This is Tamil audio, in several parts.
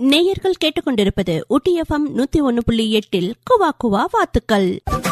நேயர்கள் கேட்டுக்கொண்டிருப்பது ஊட்டி எஃப்எம் நூத்தி ஒன்னு புள்ளி எட்டில் குவா குவா வாத்துக்கள்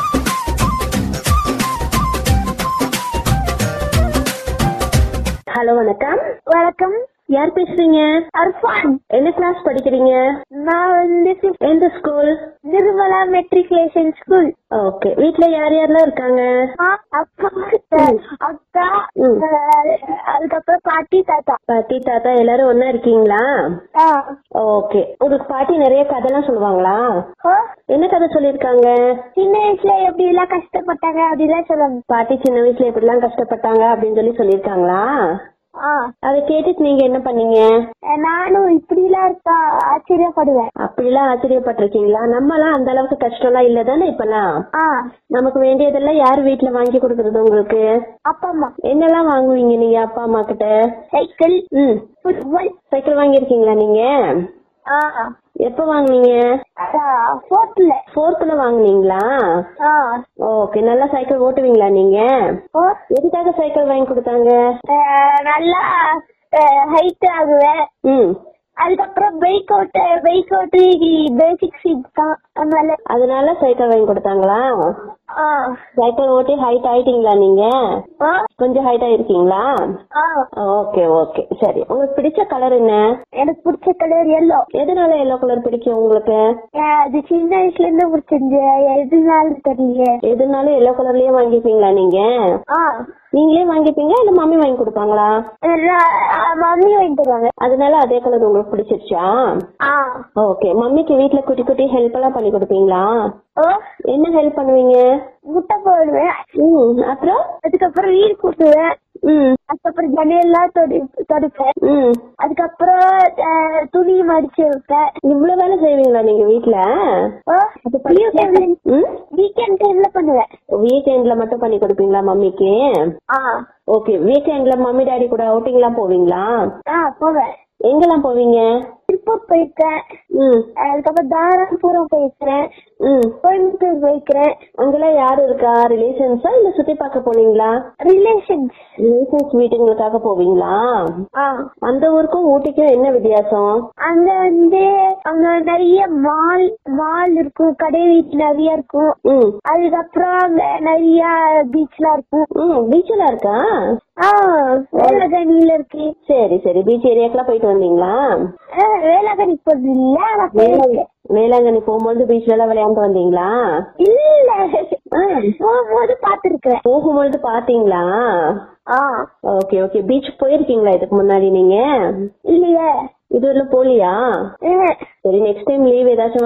ஹலோ வணக்கம் வணக்கம் யார் பேசுறீங்க அர்ஃபான் என்ன கிளாஸ் படிக்கிறீங்க நான் வந்து fifth எந்த school Nirmala matriculation school okay வீட்ல யார் யாரெல்லாம் இருக்காங்க அப்பா ம். அக்கா ம். அஹ், அதுக்கப்புறம் பாட்டி தாத்தா பாட்டி தாத்தா எல்லாரும் ஒண்ணா இருக்கீங்களா ஆ. ஓகே உங்களுக்கு பாட்டி நிறைய கதைலாம் சொல்லுவாங்களா ஓ, என்ன கதை சொல்லிருக்காங்க சின்ன வயசுல எப்படி எல்லாம் கஷ்டப்பட்டாங்க அப்படிலாம் சொல்லுவாங்க பாட்டி சின்ன வயசுல எப்படிலாம் கஷ்டப்பட்டாங்க அப்படின்னு சொல்லி சொல்லிருக்காங்களா ஆ. அதை கேட்டுட்டு நீங்க என்ன பண்ணீங்க நானும் இப்படிலாம் இருக்கா ஆச்சரியப்படுவேன் அப்படிலாம் ஆச்சரியப்பட்டிருக்கீங்களா நம்ம எல்லாம் அந்த அளவுக்கு கஷ்டம்லாம் இல்ல தானே இப்பெல்லாம் ஆ நமக்கு வேண்டியதெல்லாம் யார் வீட்ல வாங்கி கொடுக்கறது உங்களுக்கு அப்பா அம்மா என்னெல்லாம் வாங்குவீங்க நீங்க அப்பா அம்மா கிட்ட சைக்கிள் ம் ஃபுட்பால் சைக்கிள் வாங்கியிருக்கீங்களா நீங்க ஆ எப்ப வாங்குனீங்க ஃபோர்த்ல ஃபோர்த்ல வாங்குனீங்களா ஆ ஓகே நல்லா சைக்கிள் ஓட்டுவீங்களா நீங்க ஓ எதுக்காக சைக்கிள் வாங்கி கொடுத்தாங்க அஹ், நல்லா ஹைட் ஆகுவேன் ம் அதுக்கப்புறம் பைக் ஓட்ட பைக் ஓட்டு பேசிக் சீட் தான் அதனால அதனால சைக்கிள் வாங்கி கொடுத்தாங்களா ஆ சைக்கிள் ஓட்டி ஹைட் ஆயிட்டீங்களா நீங்க ஆ கொஞ்சம் ஹைட் ஆயிருக்கீங்களா ஆ ஓகே ஓகே சரி உங்களுக்கு பிடிச்ச கலர் என்ன எனக்கு பிடிச்ச கலர் எல்லோ எதனால எல்லோ கலர் பிடிக்கும் உங்களுக்கு அது சின்ன வயசுல இருந்து பிடிச்சிருந்து எதுனாலும் தெரியல எதுனாலும் எல்லோ கலர்லயே வாங்கிப்பீங்களா நீங்க ஆ நீங்களே வாங்கிப்பீங்களா இல்ல மம்மி வாங்கி கொடுப்பாங்களா மம்மி வாங்கி தருவாங்க அதனால அதே கலர் உங்களுக்கு பிடிச்சிருச்சா ஆ ஓகே மம்மிக்கு வீட்ல குட்டி குட்டி ஹெல்ப் எல்லாம் பண்ணி கொடுப்பீங்களா ஓ என்ன ஹெல்ப் பண்ணுவீங்க முட்டை போடுவேன் ம் அப்புறம் அதுக்கப்புறம் வீடு கூட்டுவேன் ம் அதுக்கப்புறம் ஜனையெல்லாம் தொடி தொடுப்பேன் ம் அதுக்கப்புறம் அஹ், துணி மடிச்சு வைப்பேன் இவ்வளவு வேலை செய்வீங்களா நீங்க வீட்ல ஓ ம் வீக்கெண்ட் டைம்ல பண்ணுவேன் வீக்கெண்ட்ல மட்டும் பண்ணி கொடுப்பீங்களா மம்மிக்கு ஆ ஓகே வீக்கெண்ட்ல மம்மி டாடி கூட அவுட்டிங் எல்லாம் போவீங்களா ஆ போவேன் எங்கெல்லாம் போவீங்க திருப்பூர் போயிருக்கேன் ம் அதுக்கப்புறம் தாராபுரம் போயிருக்கிறேன் ம் கோயம்புத்தூர் போயிருக்கிறேன் அங்கெல்லாம் யாரு இருக்கா ரிலேஷன்ஸா இல்ல சுத்தி பார்க்க போனீங்களா ரிலேஷன்ஸ் ரிலேஷன்ஸ் வீட்டுங்களுக்காக போவீங்களா ஆ அந்த ஊருக்கும் ஊட்டிக்கும் என்ன வித்தியாசம் அங்க வந்து அங்க நிறைய மால் மால் இருக்கும் கடை வீட்டு நிறைய இருக்கும் ம் அதுக்கப்புறம் அங்க நிறைய பீச்லாம் இருக்கும் ம் பீச்ல இருக்கா ஆ வேளாங்கண்ணில இருக்கு சரி சரி பீச் ஏரியாக்கெல்லாம் போயிட்டு வந்தீங்களா ஆ, வேளாங்கண்ணி போறது இல்ல ஆனா போயிருக்கேன் வேளாங்கண்ணி போகும்போது பீச்ல எல்லாம் விளையாண்டு வந்தீங்களா இல்ல ஆ. போகும்போது பாத்துருக்கேன் போகும்பொழுது பாத்தீங்களா ஆ ஓகே ஓகே பீச் போயிருக்கீங்களா இதுக்கு முன்னாடி நீங்க இல்லையே இதுவரை போலியா ஆ. சரி நெக்ஸ்ட் டைம் லீவ் ஏதாச்சும்